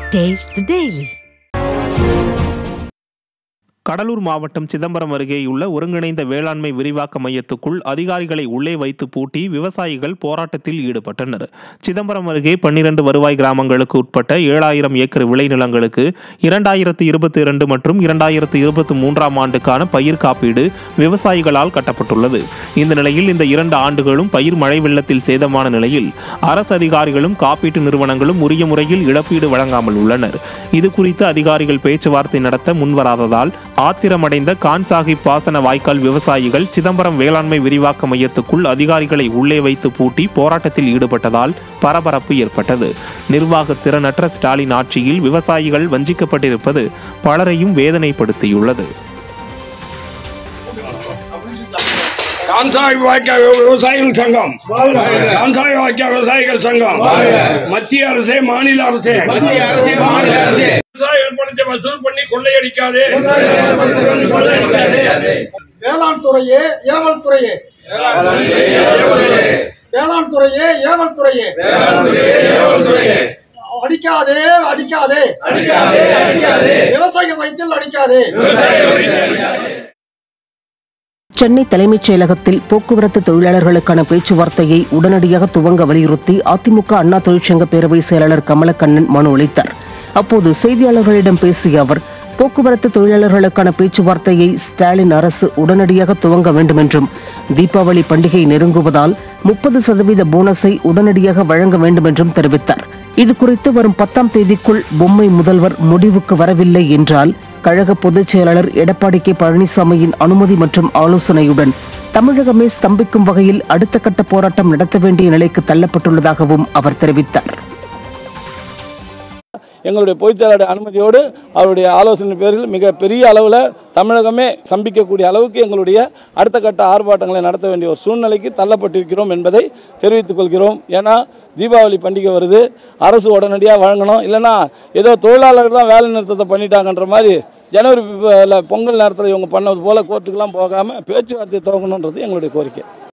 Taste the Daily. Cuddalore மாவட்டம் சிதம்பரம் அருகேயுள்ள ஒருங்கிணைந்த வேளாண்மை விரிவாக்க மையத்துக்குள் அதிகாரிகளை உள்ளே வைத்து பூட்டி விவசாயிகள் போராட்டத்தில் ஈடுபட்டனர் சிதம்பரம் அருகே பன்னிரண்டு வருவாய் கிராமங்களுக்கு உட்பட்ட ஏழாயிரம் ஏக்கர் விளைநிலங்களுக்கு இரண்டாயிரத்து இருபத்தி இரண்டு மற்றும் இரண்டாயிரத்து இருபத்தி மூன்றாம் ஆண்டுக்கான பயிர் காப்பீடு விவசாயிகளால் கட்டப்பட்டுள்ளது இந்த நிலையில் இந்த இரண்டு ஆண்டுகளும் பயிர் மழை வெள்ளத்தில் சேதமான நிலையில் அரசு அதிகாரிகளும் காப்பீட்டு நிறுவனங்களும் உரிய முறையில் இழப்பீடு வழங்காமல் உள்ளனர் இது குறித்து அதிகாரிகள் பேச்சுவார்த்தை நடத்த முன்வராததால் ஆத்திரமடைந்த கான் சாஹிப் பாசன வாய்க்கால் விவசாயிகள் சிதம்பரம் வேளாண்மை விரிவாக்க மையத்துக்குள் அதிகாரிகளை உள்ளே வைத்து பூட்டி போராட்டத்தில் ஈடுபட்டதால் பரபரப்பு ஏற்பட்டது நிர்வாக திறனற்ற ஸ்டாலின் ஆட்சியில் விவசாயிகள் வஞ்சிக்கப்பட்டிருப்பது பலரையும் வேதனைப்படுத்தியுள்ளது கான்சாய் வாய்க்கா விவசாயிகள் சங்கம் கான்சாய் வாய்க்கா விவசாயிகள் சங்கம் மத்திய அரசே மாநில அரசே மத்திய அரசே, மாநில அரசே. விவசாயிகள் பணத்தை வசூல் பண்ணி கொள்ளையடிக்காதே வேளாண் துறையே ஏவல் துறையே வேளாண் துறையே ஏவல் துறையே அடிக்காதே அடிக்காதே விவசாய வயிற்றில் அடிக்காதே சென்னை தலைமைச் செயலகத்தில் போக்குவரத்து தொழிலாளர்களுக்கான பேச்சுவார்த்தையை உடனடியாக துவங்க வலியுறுத்தி அதிமுக அண்ணா தொழிற்சங்க பேரவை செயலாளர் கமலக்கண்ணன் மனு அளித்தார் அப்போது செய்தியாளர்களிடம் பேசிய அவர் போக்குவரத்து தொழிலாளர்களுக்கான பேச்சுவார்த்தையை ஸ்டாலின் அரசு உடனடியாக துவங்க வேண்டும் என்றும் தீபாவளி பண்டிகை நெருங்குவதால் முப்பது சதவீத போனஸை உடனடியாக வழங்க வேண்டும் என்றும் தெரிவித்தார் இது குறித்து வரும் பத்தாம் தேதிக்குள் பொம்மை முதல்வர் முடிவுக்கு வரவில்லை என்றால் கழக பொதுச் செயலாளர் எடப்பாடி கே பழனிசாமியின் அனுமதி மற்றும் ஆலோசனையுடன் தமிழகமே ஸ்தம்பிக்கும் வகையில் அடுத்த கட்ட போராட்டம் நடத்த வேண்டிய நிலைக்கு தள்ளப்பட்டுள்ளதாகவும் அவர் தெரிவித்தார் எங்களுடைய பொதுச்செயலாளர் அனுமதியோடு அவருடைய ஆலோசனை பேரில் மிக பெரிய அளவில் தமிழகமே சம்பிக்கக்கூடிய அளவுக்கு எங்களுடைய அடுத்த கட்ட ஆர்ப்பாட்டங்களை நடத்த வேண்டிய ஒரு சூழ்நிலைக்கு தள்ளப்பட்டிருக்கிறோம் என்பதை தெரிவித்துக் கொள்கிறோம் ஏன்னா தீபாவளி பண்டிகை வருது அரசு உடனடியாக வழங்கணும் இல்லைன்னா ஏதோ தொழிலாளர்கள் தான் வேலை நிறுத்தத்தை பண்ணிட்டாங்கன்ற மாதிரி ஜனவரி பிப்ரவரியில் பொங்கல் நேரத்தில் இவங்க பண்ணது போல் கோர்ட்டுக்கெல்லாம் போகாமல் பேச்சுவார்த்தை துவங்கணுன்றது எங்களுடைய கோரிக்கை